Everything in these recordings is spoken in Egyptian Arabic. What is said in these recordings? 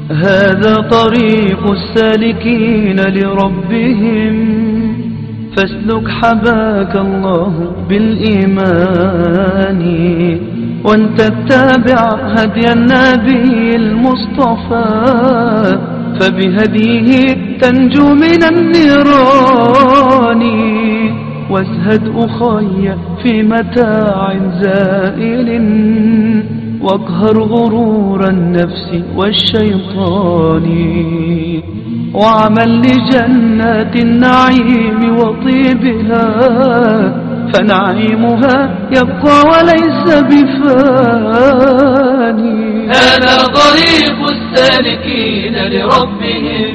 هذا طريق السالكين لربهم فاسلك حباك الله بالإيمان وان تتبع هدي النبي المصطفى فبهديه تنجو من النيران وازهد أخي في متاع زائل واقهر غرور النفس والشيطان وعمل لجنات النعيم وطيبها فنعيمها يبقى وليس بفاني هذا طريق السالكين لربهم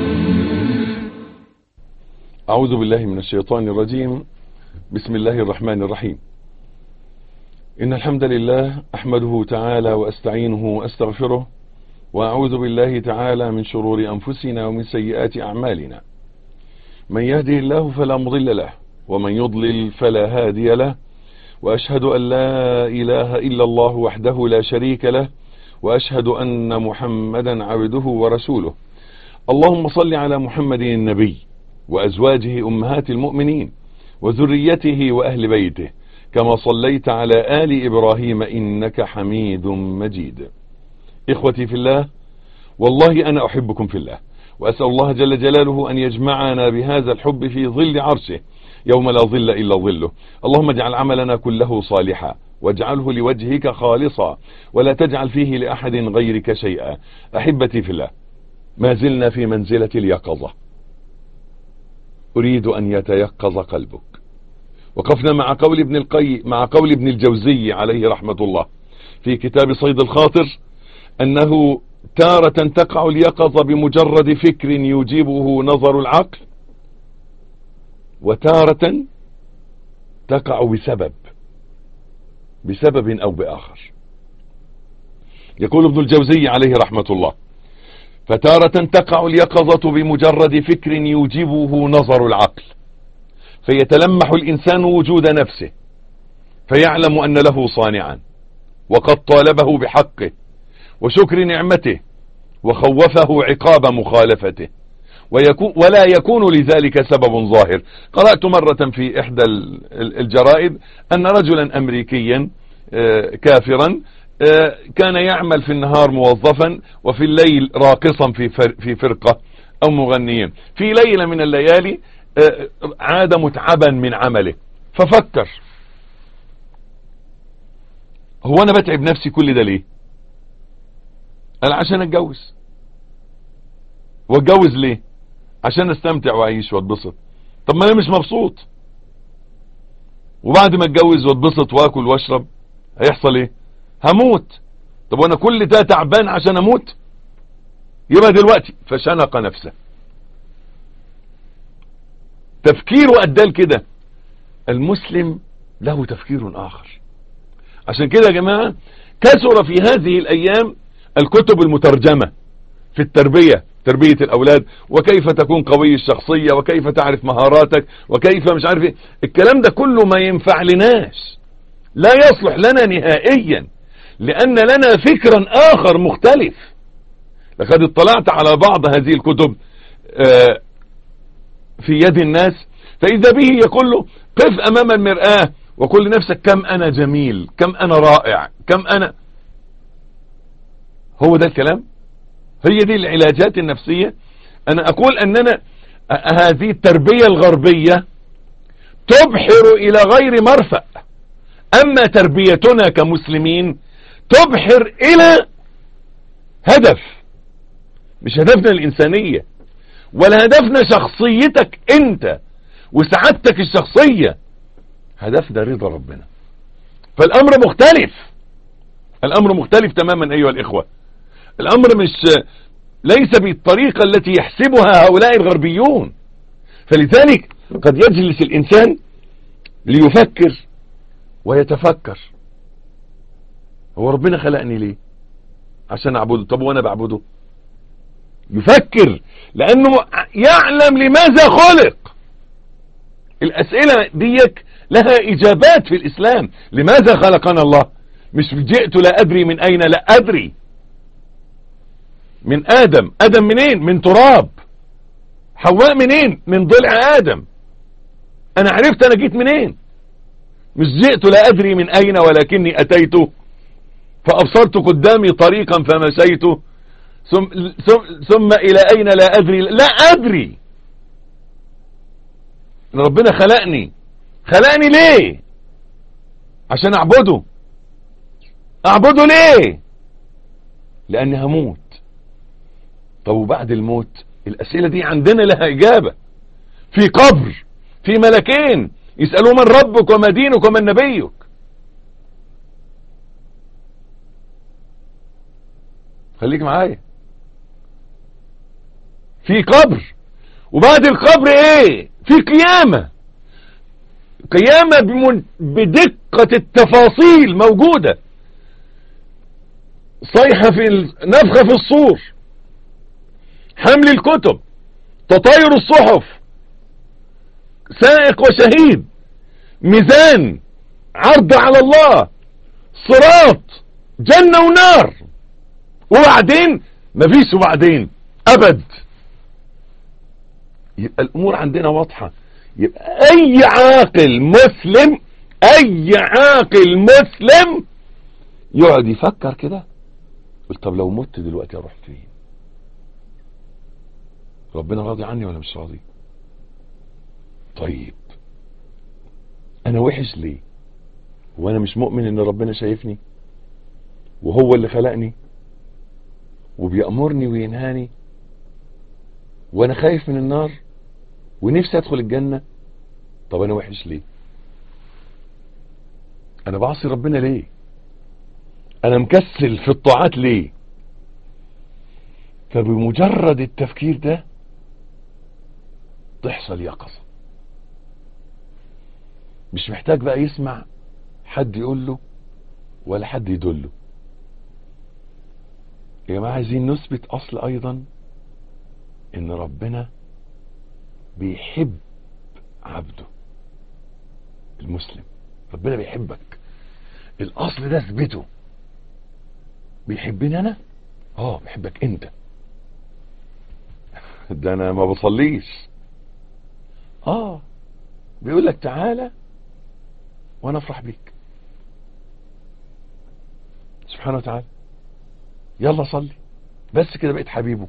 أعوذ بالله من الشيطان الرجيم بسم الله الرحمن الرحيم إن الحمد لله أحمده تعالى وأستعينه وأستغفره وأعوذ بالله تعالى من شرور أنفسنا ومن سيئات أعمالنا من يهده الله فلا مضل له ومن يضلل فلا هادي له وأشهد أن لا إله إلا الله وحده لا شريك له وأشهد أن محمدا عبده ورسوله اللهم صل على محمد النبي وأزواجه أمهات المؤمنين وذريته وأهل بيته كما صليت على آل إبراهيم إنك حميد مجيد إخوتي في الله والله أنا أحبكم في الله وأسأل الله جل جلاله أن يجمعنا بهذا الحب في ظل عرشه يوم لا ظل إلا ظله اللهم اجعل عملنا كله صالحا واجعله لوجهك خالصا ولا تجعل فيه لأحد غيرك شيئا أحبتي في الله ما زلنا في منزلة اليقظة أريد أن يتيقظ قلبك وقفنا مع قول ابن القي مع قول ابن الجوزي عليه رحمة الله في كتاب صيد الخاطر أنه تارة تقع اليقظة بمجرد فكر يجيبه نظر العقل وتارة تقع بسبب بسبب أو بآخر يقول ابن الجوزي عليه رحمة الله فتارة تقع اليقظة بمجرد فكر يوجبه نظر العقل فيتلمح الإنسان وجود نفسه فيعلم أن له صانعا وقد طالبه بحقه وشكر نعمته وخوفه عقاب مخالفته ويكون ولا يكون لذلك سبب ظاهر قرأت مرة في إحدى الجرائد أن رجلا أمريكيا كافرا كان يعمل في النهار موظفا وفي الليل راقصا في في فرقة أو مغنيا في ليلة من الليالي عاد متعبا من عمله ففكر هو أنا بتعب نفسي كل ده ليه قال عشان اتجوز واتجوز ليه عشان استمتع واعيش واتبسط طب ما انا مش مبسوط وبعد ما اتجوز واتبسط واكل واشرب هيحصل ايه هموت طب وانا كل ده تعبان عشان اموت يبقى دلوقتي فشنق نفسه تفكيره ادال كده المسلم له تفكير اخر عشان كده يا جماعة كثر في هذه الايام الكتب المترجمة في التربية تربية الأولاد وكيف تكون قوي الشخصية وكيف تعرف مهاراتك وكيف مش عارف ايه الكلام ده كله ما ينفع لناش لا يصلح لنا نهائيا لأن لنا فكرا آخر مختلف لقد اطلعت على بعض هذه الكتب في يد الناس فإذا به يقول له قف أمام المرآة وقل لنفسك كم أنا جميل كم أنا رائع كم أنا هو ده الكلام هي دي العلاجات النفسية انا اقول اننا هذه التربية الغربية تبحر الى غير مرفأ اما تربيتنا كمسلمين تبحر الى هدف مش هدفنا الانسانية ولا هدفنا شخصيتك انت وسعادتك الشخصية هدفنا رضا ربنا فالامر مختلف الامر مختلف تماما ايها الاخوة الامر مش ليس بالطريقة التي يحسبها هؤلاء الغربيون فلذلك قد يجلس الانسان ليفكر ويتفكر هو ربنا خلقني ليه عشان اعبده طب وانا بعبده يفكر لانه يعلم لماذا خلق الاسئلة ديك لها اجابات في الاسلام لماذا خلقنا الله مش جئت لا ادري من اين لا ادري من ادم ادم منين من تراب حواء منين من ضلع ادم انا عرفت انا جيت منين مش جئت لا ادري من اين ولكني اتيت فابصرت قدامي طريقا فمشيت ثم, ثم, ثم الى اين لا ادري لا ادري إن ربنا خلقني خلقني ليه عشان اعبده اعبده ليه لاني هموت طب وبعد الموت الاسئلة دي عندنا لها اجابة في قبر في ملكين يسألوا من ربك وما دينك ومن نبيك خليك معايا في قبر وبعد القبر ايه في قيامة قيامة بمن... بدقة التفاصيل موجودة صيحة في ال... نفخة في الصور حمل الكتب تطاير الصحف سائق وشهيد ميزان عرض على الله صراط جنة ونار وبعدين مفيش وبعدين ابد يبقى الامور عندنا واضحة يبقى اي عاقل مسلم اي عاقل مسلم يقعد يفكر كده قلت طب لو مت دلوقتي اروح فين ربنا راضي عني ولا مش راضي طيب انا وحش ليه وانا مش مؤمن ان ربنا شايفني وهو اللي خلقني وبيأمرني وينهاني وانا خايف من النار ونفسي ادخل الجنة طب انا وحش ليه انا بعصي ربنا ليه انا مكسل في الطاعات ليه فبمجرد التفكير ده تحصل يقظة مش محتاج بقى يسمع حد يقول له ولا حد يدله يا جماعة عايزين نثبت اصل ايضا ان ربنا بيحب عبده المسلم ربنا بيحبك الاصل ده اثبته بيحبني انا اه بيحبك انت ده انا ما بصليش اه بيقول لك تعالى وانا افرح بيك سبحانه وتعالى يلا صلي بس كده بقيت حبيبه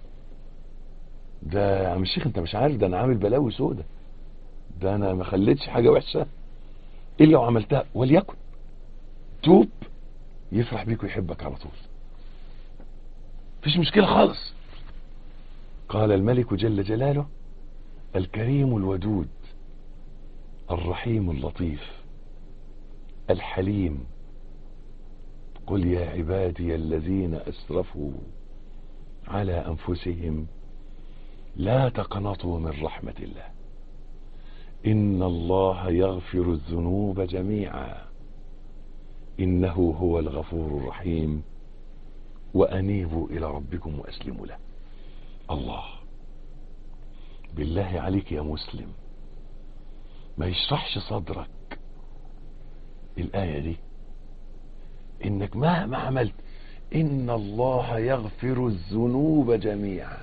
ده يا عم الشيخ انت مش عارف ده انا عامل بلاوي سودة ده انا ما خليتش حاجة وحشة الا لو عملتها وليكن توب يفرح بيك ويحبك على طول مفيش مشكلة خالص قال الملك جل جلاله الكريم الودود الرحيم اللطيف الحليم قل يا عبادي الذين اسرفوا على انفسهم لا تقنطوا من رحمة الله ان الله يغفر الذنوب جميعا انه هو الغفور الرحيم وانيبوا الى ربكم واسلموا له الله بالله عليك يا مسلم ما يشرحش صدرك الآية دي انك مهما عملت ان الله يغفر الذنوب جميعا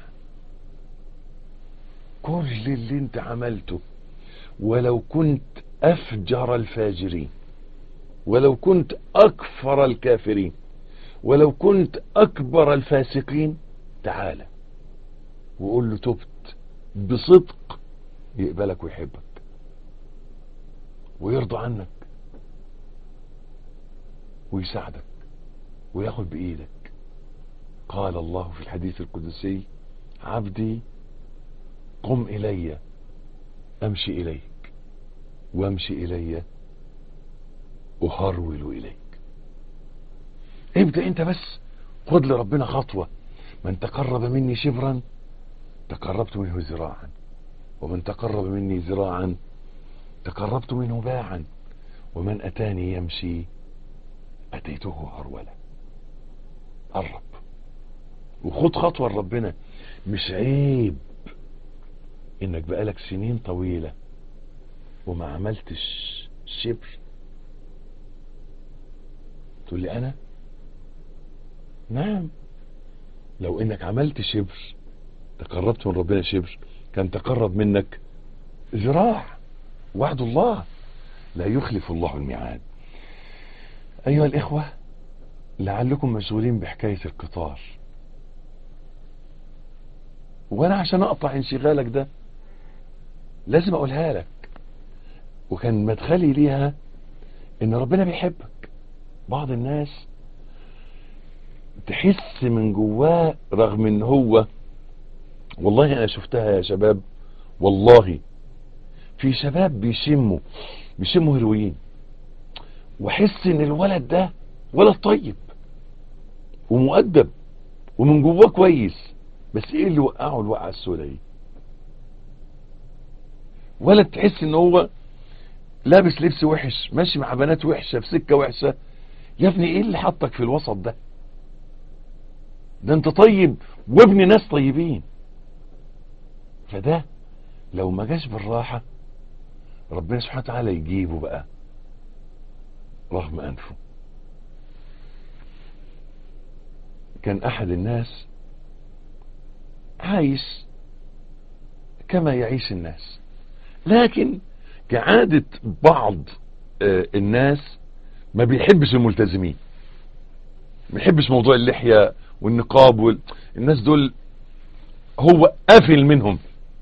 كل اللي انت عملته ولو كنت افجر الفاجرين ولو كنت اكفر الكافرين ولو كنت اكبر الفاسقين تعالى وقول له تبت بصدق يقبلك ويحبك ويرضى عنك ويساعدك وياخد بإيدك قال الله في الحديث القدسي عبدي قم إلي أمشي إليك وامشي إلي أهرول إليك ابدأ انت بس خد لربنا خطوة من تقرب مني شبرا تقربت منه ذراعا ومن تقرب مني ذراعا تقربت منه باعا ومن أتاني يمشي أتيته هرولا قرب وخد خطوة لربنا مش عيب انك بقالك سنين طويلة وما عملتش شبر تقول لي انا نعم لو انك عملت شبر تقربت من ربنا شبر كان تقرب منك ذراع وعد الله لا يخلف الله الميعاد ايها الاخوة لعلكم مشغولين بحكاية القطار وانا عشان اقطع انشغالك ده لازم اقولها لك وكان مدخلي ليها ان ربنا بيحبك بعض الناس تحس من جواه رغم ان هو والله انا شفتها يا شباب والله في شباب بيشموا بيشموا هيروين واحس ان الولد ده ولد طيب ومؤدب ومن جواه كويس بس ايه اللي وقعه الوقعه السوداء دي ولد تحس ان هو لابس لبس وحش ماشي مع بنات وحشه في سكه وحشه يا ابني ايه اللي حطك في الوسط ده ده انت طيب وابن ناس طيبين فده لو ما جاش بالراحه ربنا سبحانه وتعالى يجيبه بقى رغم انفه كان احد الناس عايش كما يعيش الناس لكن كعادة بعض آه، الناس ما بيحبش الملتزمين ما بيحبش موضوع اللحية والنقاب وال... الناس دول هو قافل منهم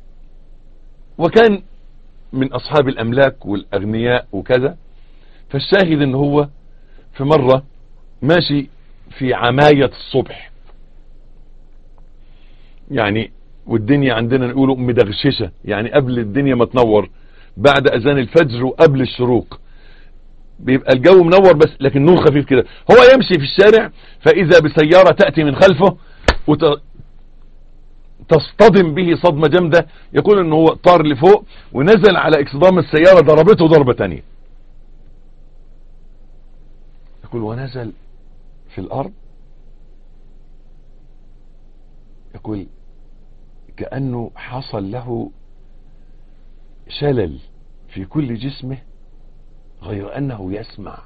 وكان من اصحاب الاملاك والاغنياء وكذا فالشاهد ان هو في مرة ماشي في عماية الصبح يعني والدنيا عندنا نقوله مدغششة يعني قبل الدنيا ما تنور بعد اذان الفجر وقبل الشروق بيبقى الجو منور بس لكن نور خفيف كده هو يمشي في الشارع فاذا بسيارة تأتي من خلفه وت... تصطدم به صدمة جامدة يقول ان هو طار لفوق ونزل على اكسدام السيارة ضربته ضربة تانية يقول ونزل في الارض يقول كأنه حصل له شلل في كل جسمه غير أنه يسمع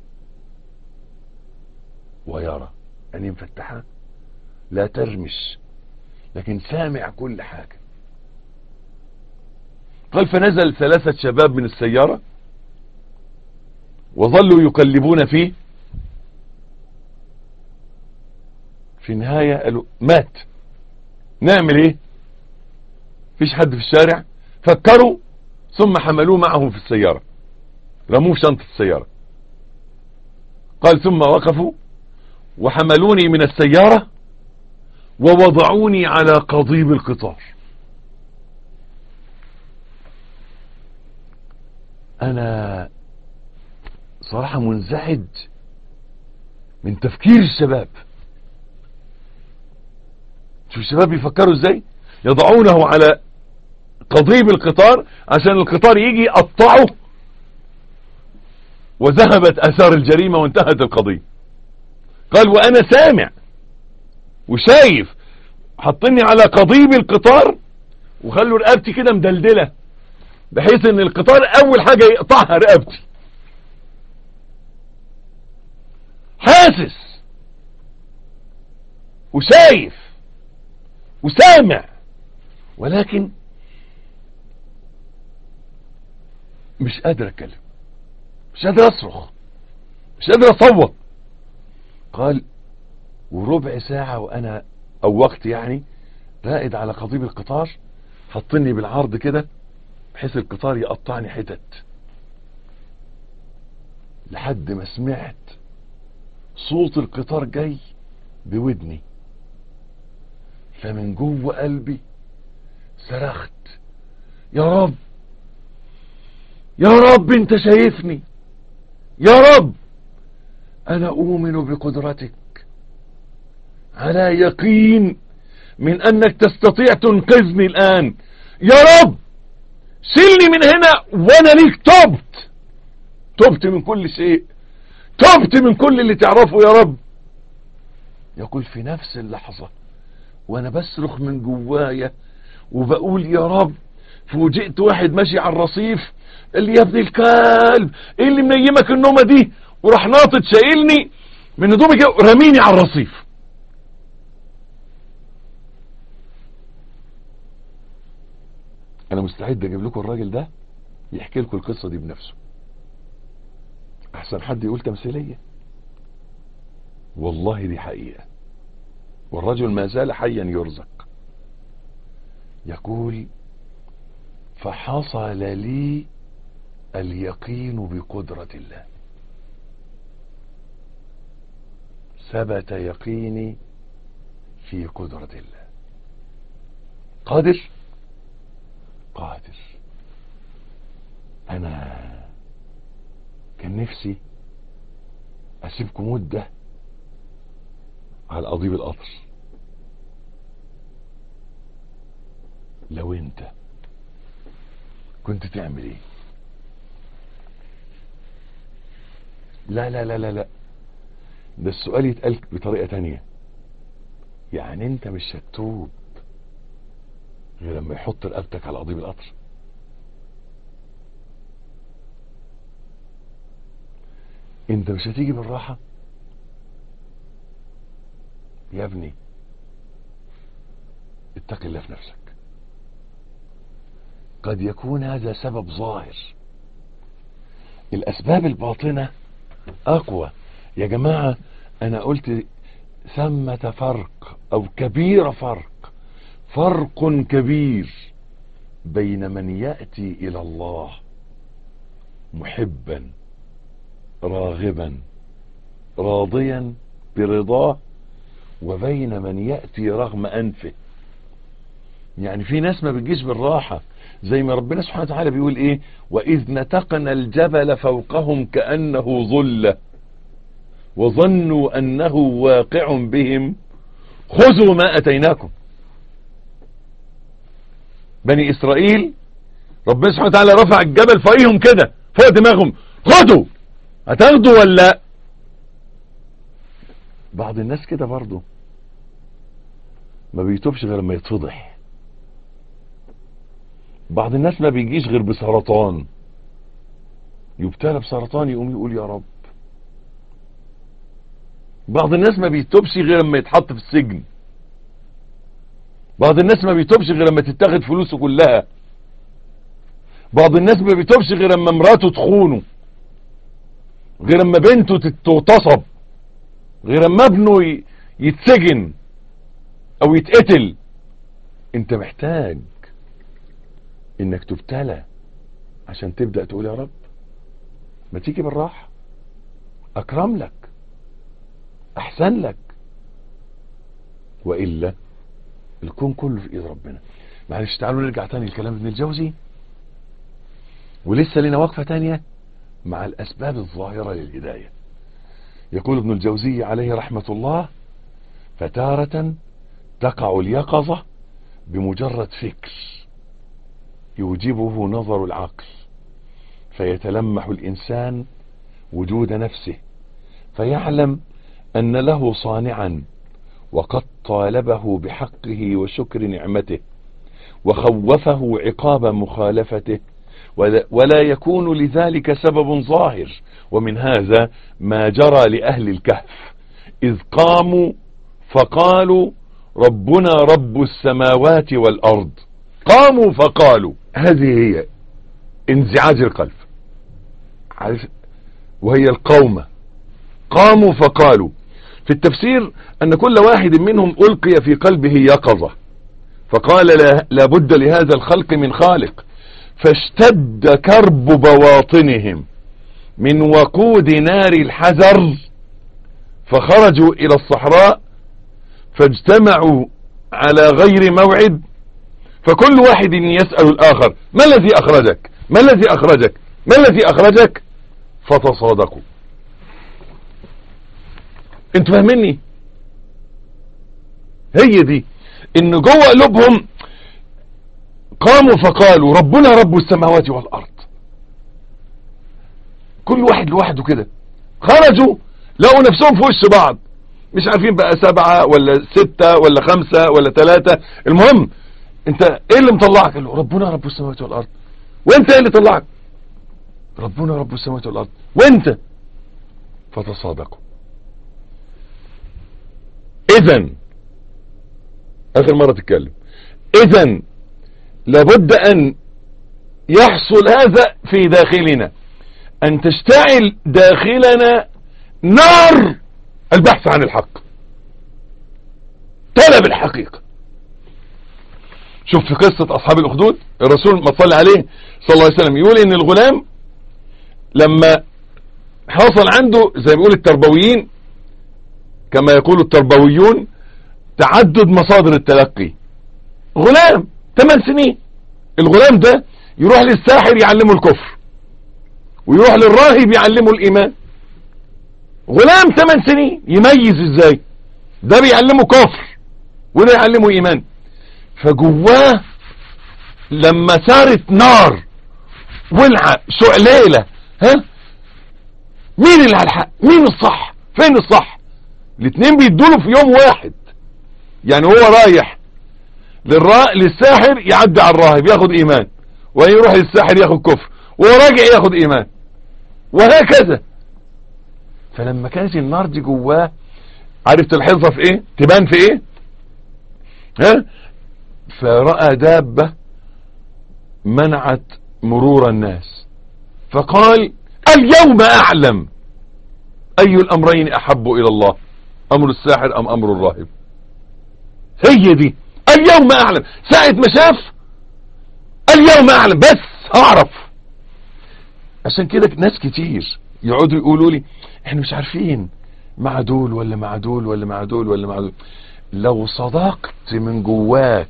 ويرى يعني مفتحة لا ترمش لكن سامع كل حاجة قال فنزل ثلاثة شباب من السيارة وظلوا يقلبون فيه في النهاية قالوا مات نعمل ايه فيش حد في الشارع فكروا ثم حملوه معهم في السيارة رموه في شنطة السيارة قال ثم وقفوا وحملوني من السيارة ووضعوني على قضيب القطار انا صراحة منزعج من تفكير الشباب شوف الشباب بيفكروا ازاي يضعونه على قضيب القطار عشان القطار يجي يقطعه وذهبت اثار الجريمة وانتهت القضية قال وانا سامع وشايف حطني على قضيب القطار وخلوا رقبتي كده مدلدلة بحيث ان القطار اول حاجة يقطعها رقبتي حاسس وشايف وسامع ولكن مش قادر اتكلم مش قادر اصرخ مش قادر اصوت قال وربع ساعة وانا او وقت يعني رائد على قضيب القطار حطني بالعرض كده بحيث القطار يقطعني حتت لحد ما سمعت صوت القطار جاي بودني فمن جوه قلبي صرخت يا رب يا رب انت شايفني يا رب انا اؤمن بقدرتك على يقين من انك تستطيع تنقذني الان يا رب شيلني من هنا وانا ليك تبت تبت من كل شيء تبت من كل اللي تعرفه يا رب يقول في نفس اللحظة وانا بصرخ من جوايا وبقول يا رب فوجئت واحد ماشي على الرصيف اللي يا ابن الكلب ايه اللي منيمك النومة دي وراح ناطط شايلني من هدومي كده رميني على الرصيف انا مستعد اجيب لكم الراجل ده يحكي لكم القصة دي بنفسه احسن حد يقول تمثيلية والله دي حقيقة والرجل ما زال حيا يرزق يقول فحصل لي اليقين بقدرة الله ثبت يقيني في قدرة الله قادر قادر انا كان نفسي اسيبكم مدة على قضيب القطر لو انت كنت تعمل ايه لا لا لا لا لا ده السؤال يتقال بطريقة تانية يعني انت مش هتتوب غير لما يحط رقبتك على قضيب القطر انت مش هتيجي بالراحة يا ابني اتق الله في نفسك قد يكون هذا سبب ظاهر الاسباب الباطنة اقوى يا جماعة انا قلت ثمة فرق او كبير فرق فرق كبير بين من يأتي الى الله محبا راغبا راضيا برضاه وبين من يأتي رغم أنفه يعني في ناس ما بتجيش بالراحة زي ما ربنا سبحانه وتعالى بيقول ايه وإذ نتقنا الجبل فوقهم كأنه ظلة وظنوا أنه واقع بهم خذوا ما أتيناكم بني إسرائيل ربنا سبحانه وتعالى رفع الجبل فوقيهم كده فوق دماغهم خذوا هتاخدوا ولا بعض الناس كده برضه ما بيتوبش غير لما يتفضح بعض الناس ما بيجيش غير بسرطان يبتلى بسرطان يقوم يقول يا رب بعض الناس ما بيتوبش غير لما يتحط في السجن بعض الناس ما بيتوبش غير لما تتاخد فلوسه كلها بعض الناس ما بيتوبش غير لما مراته تخونه غير لما بنته تغتصب غير لما ابنه يتسجن او يتقتل انت محتاج انك تبتلى عشان تبدأ تقول يا رب ما تيجي بالراحة اكرم لك احسن لك وإلا الكون كله في ايد ربنا معلش تعالوا نرجع تاني لكلام ابن الجوزي ولسه لنا وقفة تانية مع الأسباب الظاهرة للهداية يقول ابن الجوزي عليه رحمة الله فتارة تقع اليقظة بمجرد فكر يوجبه نظر العقل فيتلمح الإنسان وجود نفسه فيعلم أن له صانعا وقد طالبه بحقه وشكر نعمته وخوفه عقاب مخالفته ولا يكون لذلك سبب ظاهر ومن هذا ما جرى لأهل الكهف إذ قاموا فقالوا ربنا رب السماوات والأرض قاموا فقالوا هذه هي انزعاج القلب عارف وهي القومة قاموا فقالوا في التفسير أن كل واحد منهم ألقي في قلبه يقظة فقال لابد لهذا الخلق من خالق فاشتد كرب بواطنهم من وقود نار الحذر فخرجوا الى الصحراء فاجتمعوا على غير موعد فكل واحد يسأل الاخر ما الذي اخرجك ما الذي اخرجك ما الذي اخرجك فتصادقوا انتوا فاهميني هي دي ان جوه قلوبهم قاموا فقالوا ربنا رب السماوات والارض كل واحد لوحده كده خرجوا لقوا نفسهم في وش بعض مش عارفين بقى سبعة ولا ستة ولا خمسة ولا ثلاثة المهم انت ايه اللي مطلعك قال له ربنا رب السماوات والارض وانت ايه اللي طلعك ربنا رب السماوات والارض وانت فتصادقوا اذا اخر مرة تتكلم اذا لابد ان يحصل هذا في داخلنا ان تشتعل داخلنا نار البحث عن الحق طلب الحقيقة شوف في قصة اصحاب الاخدود الرسول ما صلى عليه صلى الله عليه وسلم يقول ان الغلام لما حصل عنده زي ما بيقول التربويين كما يقول التربويون تعدد مصادر التلقي غلام 8 سنين الغلام ده يروح للساحر يعلمه الكفر ويروح للراهب يعلمه الايمان غلام 8 سنين يميز ازاي ده بيعلمه كفر وده يعلمه ايمان فجواه لما صارت نار ولعة شعليلة ها مين اللي على الحق مين الصح فين الصح الاثنين بيدوله في يوم واحد يعني هو رايح للرا... للساحر يعدي على الراهب ياخد ايمان ويروح للساحر ياخد كفر وهو راجع ياخد ايمان وهكذا فلما كانت النار دي جواه عارف تلحظها في ايه تبان في ايه ها فرأى دابة منعت مرور الناس فقال اليوم اعلم اي الامرين احب الى الله امر الساحر ام امر الراهب هي دي اليوم اعلم ساعة ما شاف اليوم اعلم بس هعرف عشان كده ناس كتير يقعدوا يقولوا لي احنا مش عارفين مع دول ولا مع دول ولا مع دول ولا مع دول لو صدقت من جواك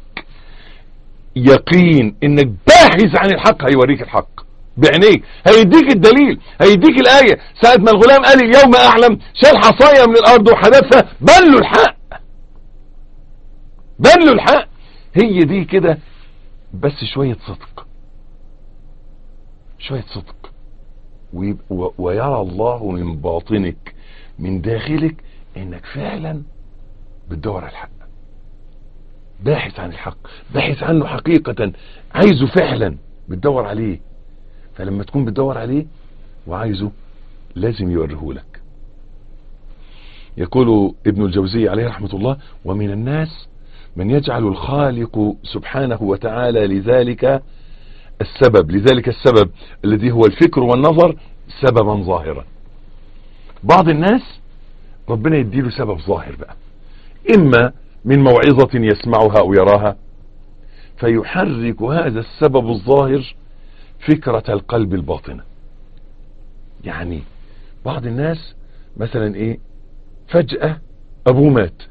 يقين انك باحث عن الحق هيوريك الحق بعينيك هيديك الدليل هيديك الآية ساعة ما الغلام قال اليوم أعلم شال حصايا من الأرض وحدثها بان له الحق بان له الحق هي دي كده بس شوية صدق شوية صدق ويرى الله من باطنك من داخلك انك فعلا بتدور على الحق باحث عن الحق باحث عنه حقيقة عايزه فعلا بتدور عليه فلما تكون بتدور عليه وعايزه لازم يوريهولك يقول ابن الجوزي عليه رحمة الله ومن الناس من يجعل الخالق سبحانه وتعالى لذلك السبب لذلك السبب الذي هو الفكر والنظر سببا ظاهرا بعض الناس ربنا يديله سبب ظاهر بقى اما من موعظة يسمعها او يراها فيحرك هذا السبب الظاهر فكرة القلب الباطنة يعني بعض الناس مثلا ايه فجأة ابوه مات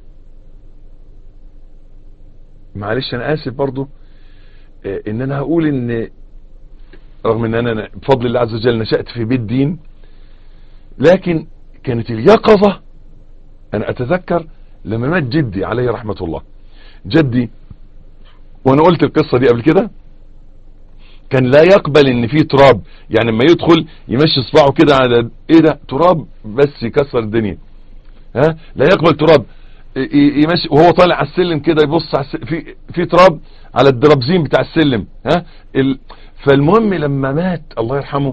معلش انا اسف برضو اه ان انا هقول ان رغم ان انا بفضل الله عز وجل نشأت في بيت دين لكن كانت اليقظة انا اتذكر لما مات جدي عليه رحمة الله جدي وانا قلت القصة دي قبل كده كان لا يقبل ان في تراب يعني لما يدخل يمشي صباعه كده على ايه ده تراب بس يكسر الدنيا ها لا يقبل تراب يمشي وهو طالع على السلم كده يبص على السلم في في تراب على الدرابزين بتاع السلم ها ال فالمهم لما مات الله يرحمه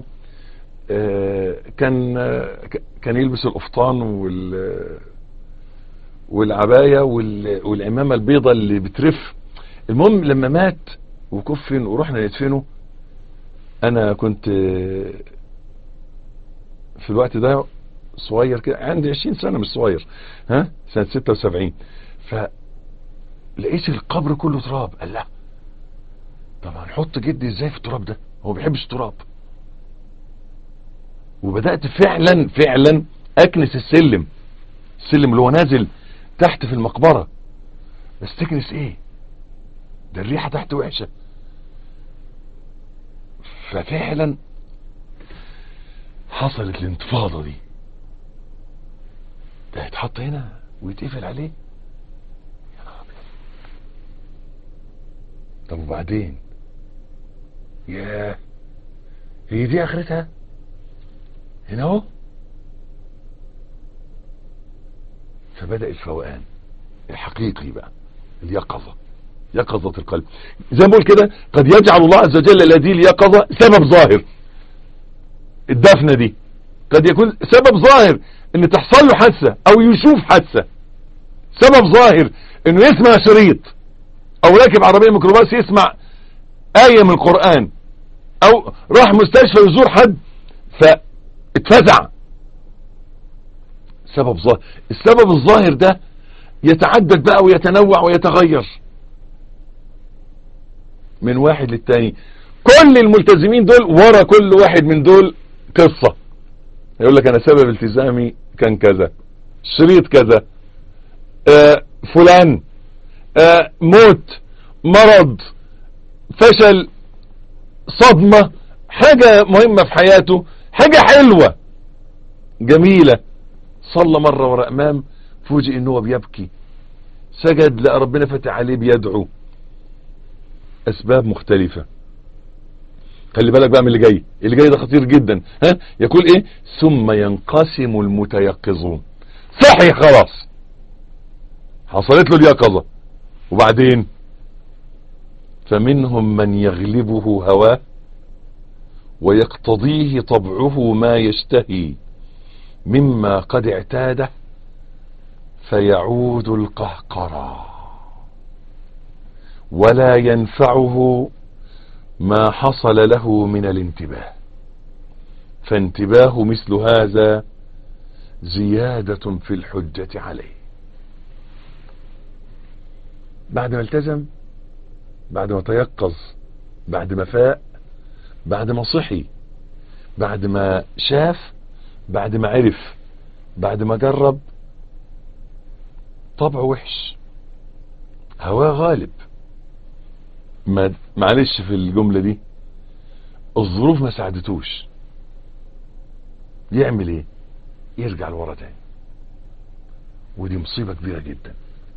كان كان يلبس القفطان وال والعباية والعمامة البيضة اللي بترف المهم لما مات وكفن ورحنا ندفنه انا كنت في الوقت ده صغير كده عندي 20 سنة مش صغير ها سنة 76 فلقيت القبر كله تراب قال لا طب هنحط جدي ازاي في التراب ده هو بيحبش التراب وبدأت فعلا فعلا اكنس السلم السلم اللي هو نازل تحت في المقبرة بس تكنس ايه ده الريحة تحت وحشة ففعلا حصلت الانتفاضة دي ده هيتحط هنا ويتقفل عليه يا نهار أبيض. طب وبعدين ياه هي دي اخرتها هنا اهو فبدأ الفوقان الحقيقي بقى اليقظة يقظة القلب زي ما بقول كده قد يجعل الله عز وجل هذه اليقظة سبب ظاهر الدفنة دي قد يكون سبب ظاهر ان تحصل له حادثة او يشوف حادثة سبب ظاهر انه يسمع شريط او راكب عربية ميكروباص يسمع آية من القرآن او راح مستشفى يزور حد فاتفزع سبب ظاهر السبب الظاهر ده يتعدد بقى ويتنوع ويتغير من واحد للتاني كل الملتزمين دول ورا كل واحد من دول قصة يقول لك انا سبب التزامي كان كذا شريط كذا آه فلان آه موت مرض فشل صدمة حاجة مهمة في حياته حاجة حلوة جميلة صلى مرة ورا امام فوجئ ان هو بيبكي سجد لقى ربنا فتح عليه بيدعو اسباب مختلفة خلي بالك بقى من اللي جاي اللي جاي ده خطير جدا ها يقول ايه ثم ينقسم المتيقظون صحي خلاص حصلت له اليقظة وبعدين فمنهم من يغلبه هواه ويقتضيه طبعه ما يشتهي مما قد اعتاده فيعود القهقرى ولا ينفعه ما حصل له من الانتباه فانتباه مثل هذا زيادة في الحجة عليه بعد ما التزم بعد ما تيقظ بعد ما فاق بعد ما صحي بعد ما شاف بعد ما عرف بعد ما جرب طبعه وحش هواه غالب ما معلش في الجملة دي الظروف ما ساعدتوش يعمل ايه يرجع لورا تاني ودي مصيبة كبيرة جدا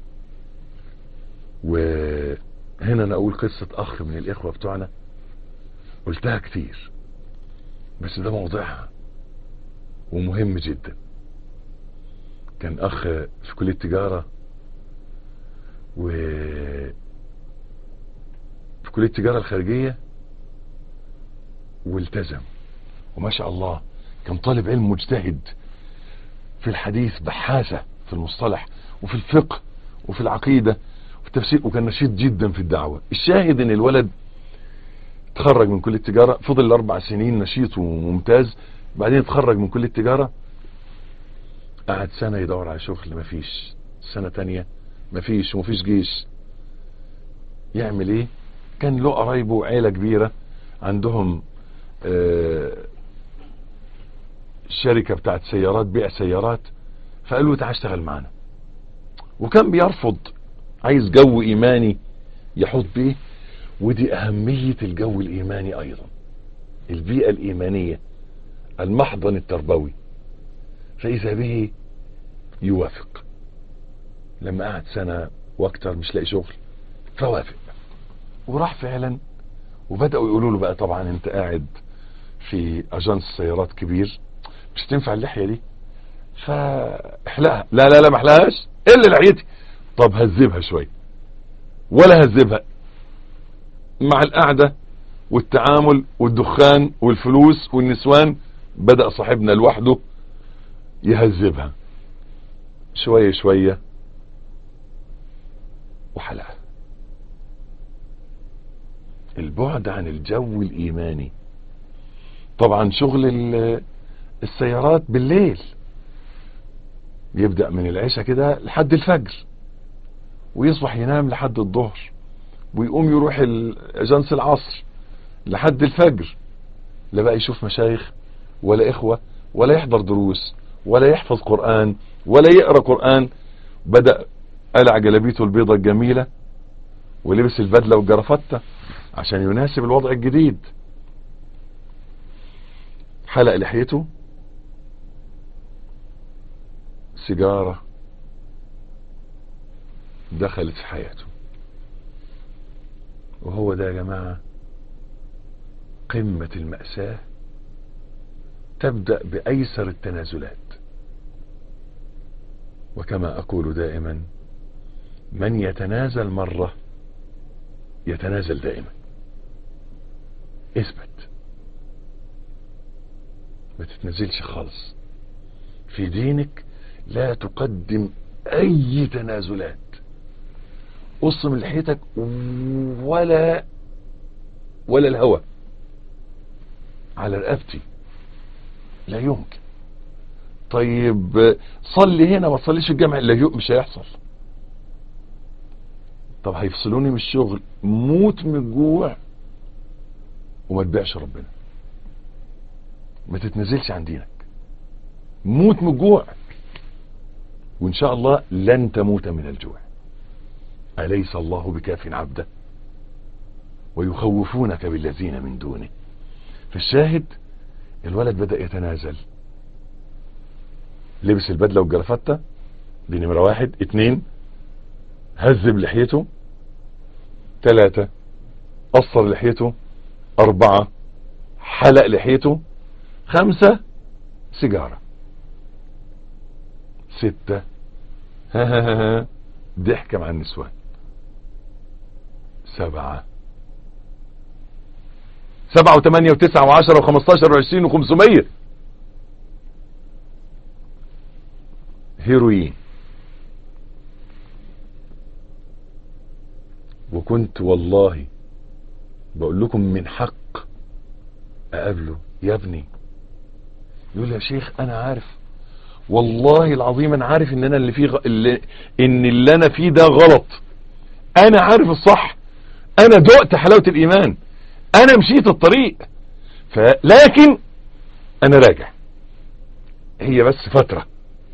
وهنا انا اقول قصة اخ من الاخوة بتوعنا قلتها كتير بس ده موضوعها ومهم جدا كان اخ في كلية تجارة و في كلية التجارة الخارجية والتزم وما شاء الله كان طالب علم مجتهد في الحديث بحاثة في المصطلح وفي الفقه وفي العقيدة وفي التفسير وكان نشيط جدا في الدعوة الشاهد ان الولد تخرج من كلية التجارة فضل اربع سنين نشيط وممتاز بعدين اتخرج من كلية التجارة قعد سنة يدور على شغل مفيش سنة تانية مفيش ومفيش جيش يعمل ايه كان له قرايبه وعيلة كبيرة عندهم آه شركة بتاعت سيارات بيع سيارات فقالوا تعال اشتغل معانا وكان بيرفض عايز جو ايماني يحط بيه ودي اهمية الجو الايماني ايضا البيئة الايمانية المحضن التربوي فاذا به يوافق لما قعد سنة واكتر مش لاقي شغل فوافق وراح فعلا وبدأوا يقولوا له بقى طبعا انت قاعد في اجانس سيارات كبير مش تنفع اللحية دي فاحلقها لا لا لا ما احلقهاش الا لحيتي طب هذبها شوية ولا هذبها مع القعدة والتعامل والدخان والفلوس والنسوان بدأ صاحبنا لوحده يهذبها شوية شوية وحلقها البعد عن الجو الإيماني طبعا شغل السيارات بالليل يبدأ من العشاء كده لحد الفجر ويصبح ينام لحد الظهر ويقوم يروح اجانس العصر لحد الفجر لا بقى يشوف مشايخ ولا اخوة ولا يحضر دروس ولا يحفظ قرآن ولا يقرأ قرآن بدأ قلع جلابيته البيضة الجميلة ولبس البدلة والجرافته عشان يناسب الوضع الجديد حلق لحيته سيجارة دخلت في حياته وهو ده يا جماعة قمة المأساة تبدأ بأيسر التنازلات وكما أقول دائما من يتنازل مرة يتنازل دائما اثبت ما تتنازلش خالص في دينك لا تقدم اي تنازلات قص من لحيتك ولا ولا الهوى على رقبتي لا يمكن طيب صلي هنا ما تصليش في الجامع لا يمكن مش هيحصل طب هيفصلوني من الشغل موت من الجوع وما تبيعش ربنا ما تتنزلش عن دينك موت من الجوع وان شاء الله لن تموت من الجوع اليس الله بكاف عبده ويخوفونك بالذين من دونه في الشاهد الولد بدأ يتنازل لبس البدلة والجرافته دي نمرة واحد اتنين هذب لحيته تلاتة قصر لحيته اربعة حلق لحيته خمسة سيجارة ستة ها ها ها ها ضحكة مع النسوان سبعة سبعة وثمانية وتسعة وعشرة وخمستاشر وعشرين وخمسمية هيروين وكنت والله بقول لكم من حق اقابله يا ابني يقول يا شيخ انا عارف والله العظيم انا عارف ان انا اللي فيه غ... اللي... ان اللي انا فيه ده غلط انا عارف الصح انا دقت حلاوة الايمان انا مشيت الطريق ف... لكن انا راجع هي بس فترة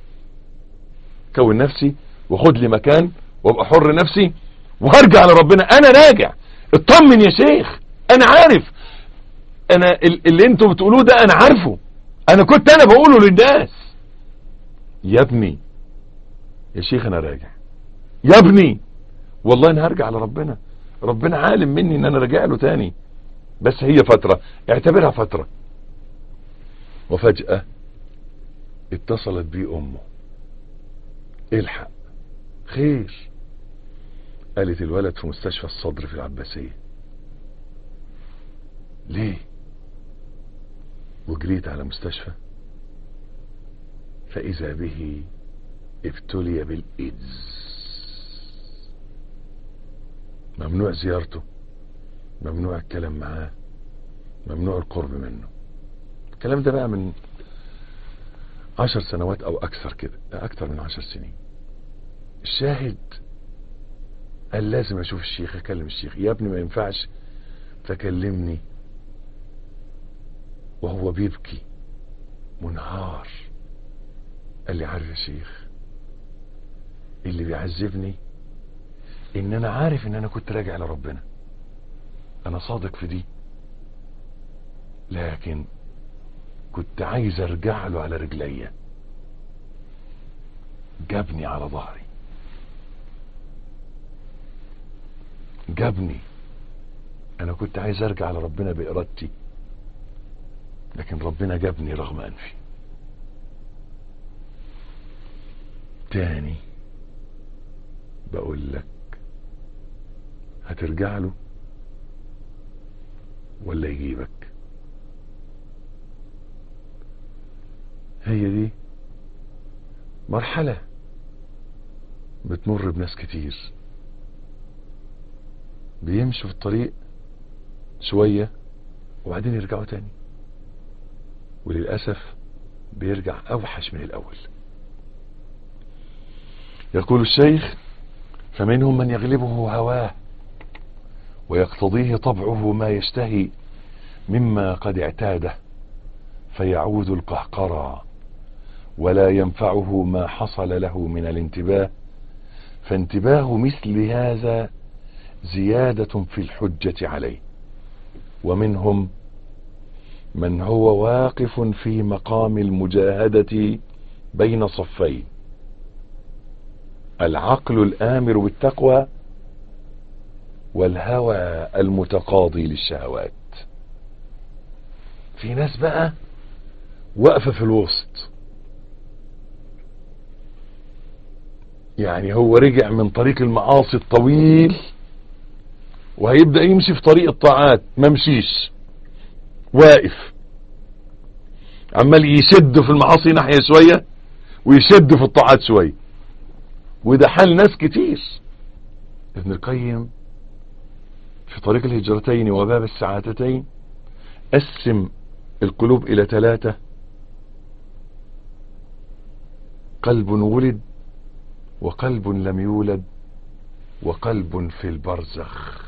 كون نفسي واخد لي مكان وابقى حر نفسي وهرجع لربنا انا راجع اطمن يا شيخ انا عارف انا ال- اللي انتوا بتقولوه ده انا عارفه انا كنت انا بقوله للناس يا ابني يا شيخ انا راجع يا ابني والله انا هرجع لربنا ربنا عالم مني ان انا راجع له تاني بس هي فترة اعتبرها فترة وفجأة اتصلت بيه امه الحق خير قالت الولد في مستشفى الصدر في العباسية ليه وجريت على مستشفى فإذا به ابتلي بالإيدز ممنوع زيارته ممنوع الكلام معاه ممنوع القرب منه الكلام ده بقى من عشر سنوات او اكثر كده اكثر من عشر سنين الشاهد قال لازم اشوف الشيخ اكلم الشيخ يا ابني ما ينفعش فكلمني وهو بيبكي منهار قال لي عارف يا شيخ اللي بيعذبني ان انا عارف ان انا كنت راجع لربنا انا صادق في دي لكن كنت عايز ارجع له على رجليا جابني على ظهري جابني انا كنت عايز ارجع لربنا بارادتي لكن ربنا جابني رغم انفي تاني بقول لك هترجع له ولا يجيبك هي دي مرحلة بتمر بناس كتير بيمشوا في الطريق شوية وبعدين يرجعوا تاني وللأسف بيرجع أوحش من الأول يقول الشيخ فمنهم من يغلبه هواه ويقتضيه طبعه ما يشتهي مما قد اعتاده فيعود القهقرى ولا ينفعه ما حصل له من الانتباه فانتباه مثل هذا زيادة في الحجة عليه ومنهم من هو واقف في مقام المجاهدة بين صفين العقل الآمر بالتقوى والهوى المتقاضي للشهوات في ناس بقى واقفة في الوسط يعني هو رجع من طريق المعاصي الطويل وهيبدأ يمشي في طريق الطاعات ما مشيش واقف عمال يشد في المعاصي ناحية شوية ويشد في الطاعات شوية وده حال ناس كتير ابن القيم في طريق الهجرتين وباب السعادتين قسم القلوب إلى ثلاثة قلب ولد وقلب لم يولد وقلب في البرزخ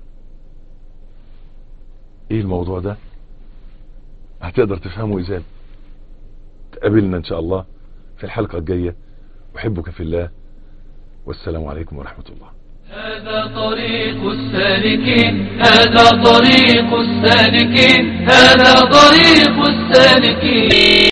ايه الموضوع ده هتقدر تفهمه ازاي تقابلنا ان شاء الله في الحلقة الجاية احبك في الله والسلام عليكم ورحمة الله هذا طريق السالكين هذا طريق السالكين هذا طريق السالكين